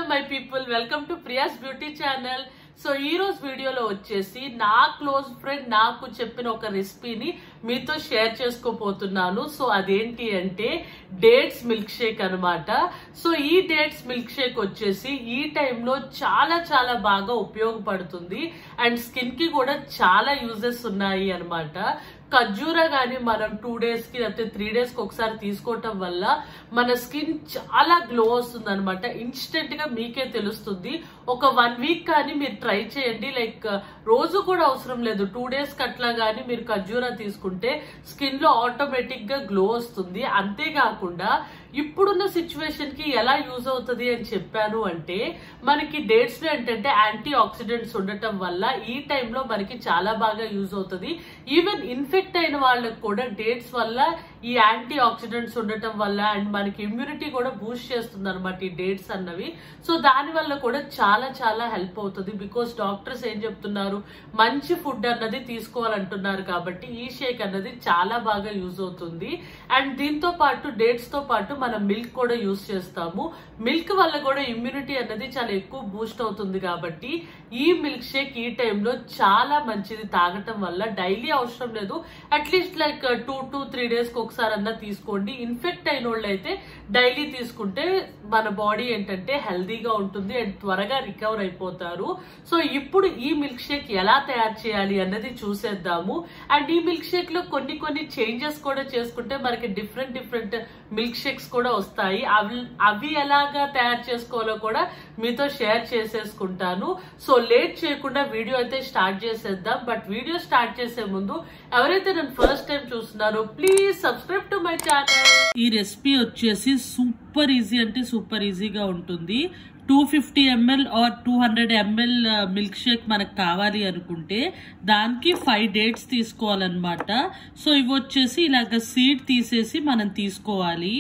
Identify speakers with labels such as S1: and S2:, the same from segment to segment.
S1: my people welcome to Priya's beauty channel so ఈ రోజు వీడియోలో వచ్చేసి నా క్లోజ్ ఫ్రెండ్ నాకు చెప్పిన ఒక రెసిపీని మీతో షేర్ చేసుకోపోతున్నాను సో అదేంటి అంటే డేట్స్ మిల్క్ షేక్ అనమాట సో ఈ డేట్స్ మిల్క్ షేక్ వచ్చేసి ఈ టైంలో చాలా చాలా బాగా ఉపయోగపడుతుంది అండ్ స్కిన్ కి కూడా చాలా యూజెస్ ఉన్నాయి అనమాట ఖర్జూరా కానీ మనం టూ డేస్ కి లేకపోతే త్రీ డేస్ కి ఒకసారి తీసుకోవటం వల్ల మన స్కిన్ చాలా గ్లో వస్తుంది అనమాట ఇన్స్టెంట్ గా మీకే తెలుస్తుంది ఒక వన్ వీక్ కానీ మీరు ట్రై చేయండి లైక్ రోజు కూడా అవసరం లేదు టూ డేస్ కి అట్లా కానీ మీరు ఖర్జూరా తీసుకుంటే స్కిన్ లో ఆటోమేటిక్ గా గ్లో వస్తుంది అంతేకాకుండా ఇప్పుడున్న సిచ్యువేషన్ కి ఎలా యూజ్ అవుతుంది అని చెప్పాను అంటే మనకి డేట్స్ లో ఏంటంటే యాంటీ ఆక్సిడెంట్స్ ఉండటం వల్ల ఈ టైంలో మనకి చాలా బాగా యూజ్ అవుతుంది ఈవెన్ ఇన్ఫెక్ట్ అయిన వాళ్ళకి కూడా డేట్స్ వల్ల ఈ యాంటీ ఆక్సిడెంట్స్ ఉండటం వల్ల అండ్ మనకి ఇమ్యూనిటీ కూడా బూస్ట్ చేస్తుంది అనమాట ఈ డేట్స్ అన్నవి సో దాని వల్ల కూడా చాలా చాలా హెల్ప్ అవుతుంది బికాస్ డాక్టర్స్ ఏం చెప్తున్నారు మంచి ఫుడ్ అన్నది తీసుకోవాలంటున్నారు కాబట్టి ఈ షేక్ అన్నది చాలా బాగా యూజ్ అవుతుంది అండ్ దీంతో పాటు డేట్స్ తో పాటు మనం మిల్క్ కూడా యూజ్ చేస్తాము మిల్క్ వల్ల కూడా ఇమ్యూనిటీ అన్నది చాలా ఎక్కువ బూస్ట్ అవుతుంది కాబట్టి ఈ మిల్క్ షేక్ ఈ టైంలో చాలా మంచిది తాగటం వల్ల డైలీ అవసరం లేదు at least like two to three days కి ఒకసారి అన్నా తీసుకోండి ఇన్ఫెక్ట్ అయిన వాళ్ళు అయితే డైలీ తీసుకుంటే మన బాడీ ఏంటంటే హెల్దీగా ఉంటుంది అండ్ త్వరగా రికవర్ అయిపోతారు సో ఇప్పుడు ఈ మిల్క్ షేక్ ఎలా తయారు చేయాలి అన్నది చూసేద్దాము అండ్ ఈ మిల్క్ షేక్ లో కొన్ని కొన్ని చేంజెస్ కూడా చేసుకుంటే మనకి డిఫరెంట్ డిఫరెంట్ మిల్క్ షేక్స్ కూడా వస్తాయి అవి అవి ఎలాగా తయారు చేసుకోవాలో కూడా మీతో షేర్ చేసేసుకుంటాను సో లేట్ చేయకుండా వీడియో అయితే స్టార్ట్ చేసేద్దాం బట్ వీడియో స్టార్ట్ చేసే ముందు ఎవరైతే నేను ఫస్ట్ టైం చూస్తున్నారో please subscribe to my channel ఈ రెసిపీ వచ్చేసి సూపర్ ఈజీ అంటే సూపర్ ఈజీగా ఉంటుంది two fifty ml or two hundred ml milk shake మనకు కావాలి అనుకుంటే దానికి ఫైవ్ డేట్స్ తీసుకోవాలన్నమాట సో ఇవి వచ్చేసి ఇలాగ సీడ్ తీసేసి మనం తీసుకోవాలి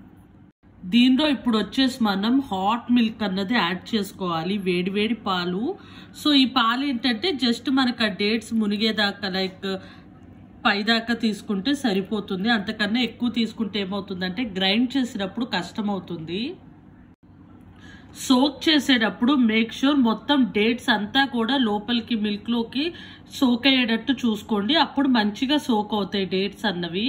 S1: దీనిలో ఇప్పుడు వచ్చేసి మనం హాట్ మిల్క్ అన్నది యాడ్ చేసుకోవాలి వేడి వేడి పాలు సో ఈ పాలు ఏంటంటే జస్ట్ మనకు ఆ డేట్స్ మునిగేదాకా లైక్ పైదాకా తీసుకుంటే సరిపోతుంది అంతకన్నా ఎక్కువ తీసుకుంటే ఏమవుతుందంటే గ్రైండ్ చేసేటప్పుడు కష్టం అవుతుంది సోక్ చేసేటప్పుడు మేక్ షూర్ మొత్తం డేట్స్ అంతా కూడా లోపలికి మిల్క్లోకి సోక్ అయ్యేటట్టు చూసుకోండి అప్పుడు మంచిగా సోక్ అవుతాయి డేట్స్ అన్నవి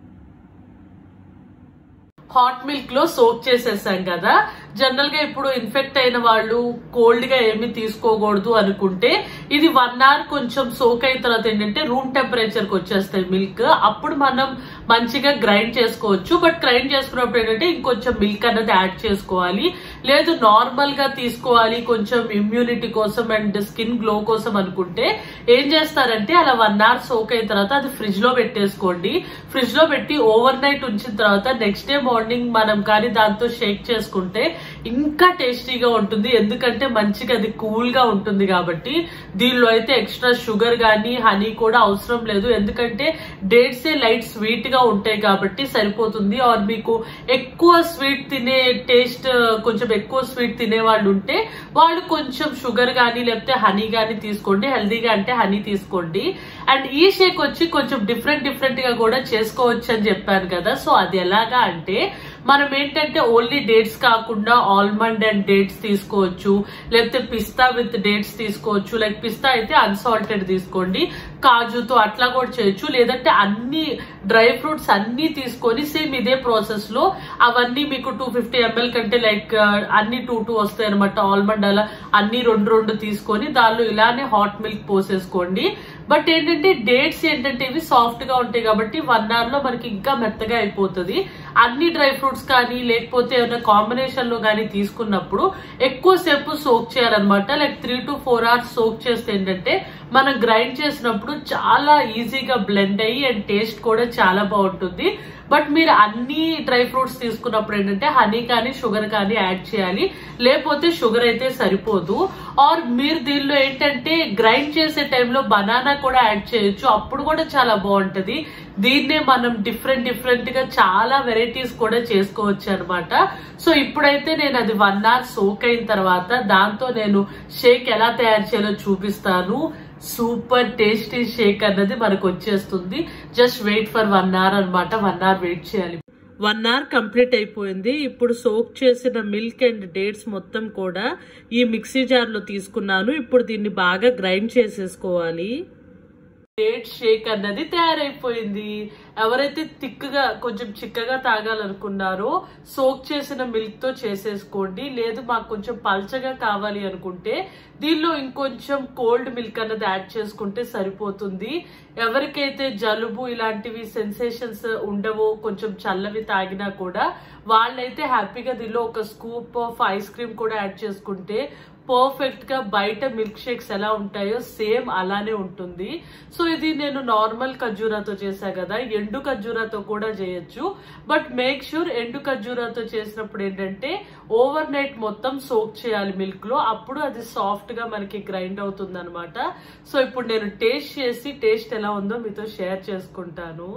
S1: హాట్ మిల్క్ లో సోక్ చేసేసాం కదా జనరల్ గా ఇప్పుడు ఇన్ఫెక్ట్ అయిన వాళ్ళు కోల్డ్ గా ఏమి తీసుకోకూడదు అనుకుంటే ఇది వన్ అవర్ కొంచెం సోక్ అయిన తర్వాత ఏంటంటే రూమ్ టెంపరేచర్ కి వచ్చేస్తాయి మిల్క్ అప్పుడు మనం మంచిగా గ్రైండ్ చేసుకోవచ్చు బట్ గ్రైండ్ చేసుకున్నప్పుడు ఏంటంటే ఇంకొంచెం మిల్క్ అన్నది యాడ్ చేసుకోవాలి లేదు నార్మల్ గా తీసుకోవాలి కొంచెం ఇమ్యూనిటీ కోసం అండ్ స్కిన్ గ్లో కోసం అనుకుంటే ఏం చేస్తారంటే అలా వన్ అవర్ సోక్ అయిన తర్వాత అది ఫ్రిడ్జ్ లో పెట్టేసుకోండి ఫ్రిడ్జ్ లో పెట్టి ఓవర్ నైట్ ఉంచిన తర్వాత నెక్స్ట్ డే మార్నింగ్ మనం కానీ దాంతో షేక్ చేసుకుంటే ఇంకా టేస్టీగా ఉంటుంది ఎందుకంటే మంచిగా అది కూల్ గా ఉంటుంది కాబట్టి దీనిలో అయితే ఎక్స్ట్రా షుగర్ గానీ హనీ కూడా అవసరం లేదు ఎందుకంటే డేట్స్ లైట్ స్వీట్ గా ఉంటాయి కాబట్టి సరిపోతుంది ఆర్ మీకు ఎక్కువ స్వీట్ తినే టేస్ట్ కొంచెం ఎక్కువ స్వీట్ తినే వాళ్ళు ఉంటే వాళ్ళు కొంచెం షుగర్ గానీ లేకపోతే హనీ గానీ తీసుకోండి హెల్దీగా అంటే హనీ తీసుకోండి అండ్ ఈ షేక్ వచ్చి కొంచెం డిఫరెంట్ డిఫరెంట్ గా కూడా చేసుకోవచ్చు అని చెప్పాను కదా సో అది ఎలాగా అంటే మనం ఏంటంటే ఓన్లీ డేట్స్ కాకుండా ఆల్మండ్ అండ్ డేట్స్ తీసుకోవచ్చు లేకపోతే పిస్తా విత్ డేట్స్ తీసుకోవచ్చు లైక్ పిస్తా అయితే అన్సాల్టెడ్ తీసుకోండి కాజుతో అట్లా కూడా చేయొచ్చు లేదంటే అన్ని డ్రై ఫ్రూట్స్ అన్ని తీసుకొని సేమ్ ఇదే ప్రాసెస్ లో అవన్నీ మీకు టూ ఫిఫ్టీ ఎంఎల్ కంటే లైక్ అన్ని టూ టూ వస్తాయి అనమాట ఆల్మండ్ అలా అన్ని రెండు రెండు తీసుకొని దానిలో ఇలానే హాట్ మిల్క్ పోసేసుకోండి బట్ ఏంటంటే డేట్స్ ఏంటంటే ఇవి సాఫ్ట్ గా ఉంటాయి కాబట్టి వన్ అవర్ లో మనకి ఇంకా మెత్తగా అయిపోతుంది అన్ని డ్రై ఫ్రూట్స్ కానీ లేకపోతే ఏమైనా కాంబినేషన్ లో కానీ తీసుకున్నప్పుడు ఎక్కువసేపు సోక్ చేయాలన్నమాట like three to four hours soak చేస్తే ఏంటంటే మనం గ్రైండ్ చేసినప్పుడు చాలా ఈజీగా బ్లెండ్ అయ్యి అండ్ టేస్ట్ కూడా చాలా బాగుంటుంది బట్ మీరు అన్ని డ్రై ఫ్రూట్స్ తీసుకున్నప్పుడు ఏంటంటే హనీ కానీ షుగర్ కానీ యాడ్ చేయాలి లేకపోతే షుగర్ అయితే సరిపోదు ఆర్ మీరు దీనిలో ఏంటంటే గ్రైండ్ చేసే టైంలో బనానా కూడా యాడ్ చేయొచ్చు అప్పుడు కూడా చాలా బాగుంటది దీన్నే మనం డిఫరెంట్ డిఫరెంట్ గా చాలా వెరైటీస్ కూడా చేసుకోవచ్చు అనమాట సో ఇప్పుడైతే నేను అది వన్ అవర్ సోక్ అయిన తర్వాత దాంతో నేను షేక్ ఎలా తయారు చేయాలో చూపిస్తాను సూపర్ టేస్టీ షేక్ అన్నది మనకు వచ్చేస్తుంది just wait for one hour అనమాట వన్ అవర్ వెయిట్ చేయాలి వన్ అవర్ కంప్లీట్ అయిపోయింది ఇప్పుడు సోక్ చేసిన మిల్క్ అండ్ డేట్స్ మొత్తం కూడా ఈ మిక్సీ జార్లో తీసుకున్నాను ఇప్పుడు దీన్ని బాగా గ్రైండ్ చేసేసుకోవాలి డేట్ షేక్ అన్నది తయారైపోయింది ఎవరైతే తిక్కుగా కొంచెం చిక్కగా తాగాలనుకున్నారో సోక్ చేసిన మిల్క్ తో చేసేసుకోండి లేదు మాకు కొంచెం పల్చగా కావాలి అనుకుంటే దీనిలో ఇంకొంచెం కోల్డ్ మిల్క్ అన్నది యాడ్ చేసుకుంటే సరిపోతుంది ఎవరికైతే జలుబు ఇలాంటివి సెన్సేషన్స్ ఉండవో కొంచెం చల్లవి తాగినా కూడా వాళ్ళైతే హ్యాపీగా దీనిలో ఒక స్కూప్ ఆఫ్ ఐస్ క్రీమ్ కూడా యాడ్ చేసుకుంటే పర్ఫెక్ట్ గా బయట మిల్క్ షేక్స్ ఎలా ఉంటాయో సేమ్ అలానే ఉంటుంది సో ఇది నేను నార్మల్ ఖర్జూరాతో చేశా కదా ఎండు ఖర్జూరాతో కూడా చేయొచ్చు బట్ మేక్ షూర్ ఎండు ఖర్జూరాతో చేసినప్పుడు ఏంటంటే ఓవర్ నైట్ మొత్తం సోక్ చేయాలి మిల్క్ లో అప్పుడు అది సాఫ్ట్ గా మనకి గ్రైండ్ అవుతుంది అనమాట సో ఇప్పుడు నేను టేస్ట్ చేసి టేస్ట్ ఎలా ఉందో మీతో షేర్ చేసుకుంటాను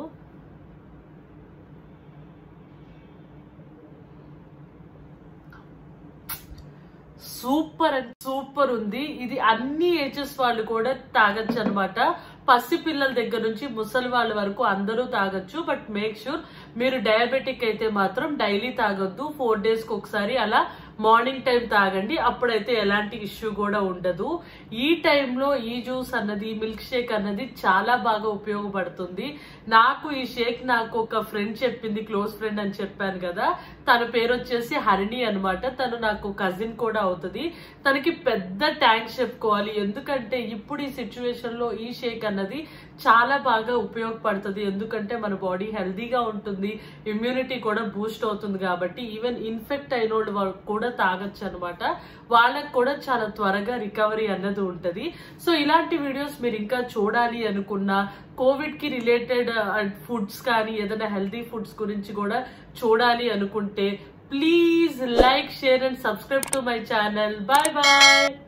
S1: సూపర్ అండ్ సూపర్ ఉంది ఇది అన్ని ఏజెస్ వాళ్ళు కూడా తాగొచ్చు అనమాట పసి పిల్లల దగ్గర నుంచి ముసలి వాళ్ళ వరకు అందరూ తాగొచ్చు బట్ మేక్ షూర్ మీరు డయాబెటిక్ అయితే మాత్రం డైలీ తాగొద్దు ఫోర్ డేస్ కి ఒకసారి అలా మార్నింగ్ టైం తాగండి అప్పుడైతే ఎలాంటి ఇష్యూ కూడా ఉండదు ఈ టైంలో ఈ జ్యూస్ అన్నది మిల్క్ షేక్ అన్నది చాలా బాగా ఉపయోగపడుతుంది నాకు ఈ షేక్ నాకు ఒక ఫ్రెండ్ చెప్పింది క్లోజ్ ఫ్రెండ్ అని చెప్పాను కదా తన పేరు వచ్చేసి హరిణి అనమాట తను నాకు కజిన్ కూడా అవుతుంది తనకి పెద్ద ట్యాంక్స్ చెప్పుకోవాలి ఎందుకంటే ఇప్పుడు ఈ సిచ్యువేషన్ లో ఈ షేక్ అన్నది చాలా బాగా ఉపయోగపడుతుంది ఎందుకంటే మన బాడీ హెల్దీగా ఉంటుంది ఇమ్యూనిటీ కూడా బూస్ట్ అవుతుంది కాబట్టి ఈవెన్ ఇన్ఫెక్ట్ అయిన వాళ్ళు కూడా తాగొచ్చు అనమాట వాళ్ళకు కూడా చాలా త్వరగా రికవరీ అన్నది ఉంటది సో ఇలాంటి వీడియోస్ మీరు ఇంకా చూడాలి అనుకున్నా కోవిడ్ కి రిలేటెడ్ ఫుడ్స్ కానీ ఏదైనా హెల్దీ ఫుడ్స్ గురించి కూడా చూడాలి అనుకుంటే please like share and subscribe to my channel bye bye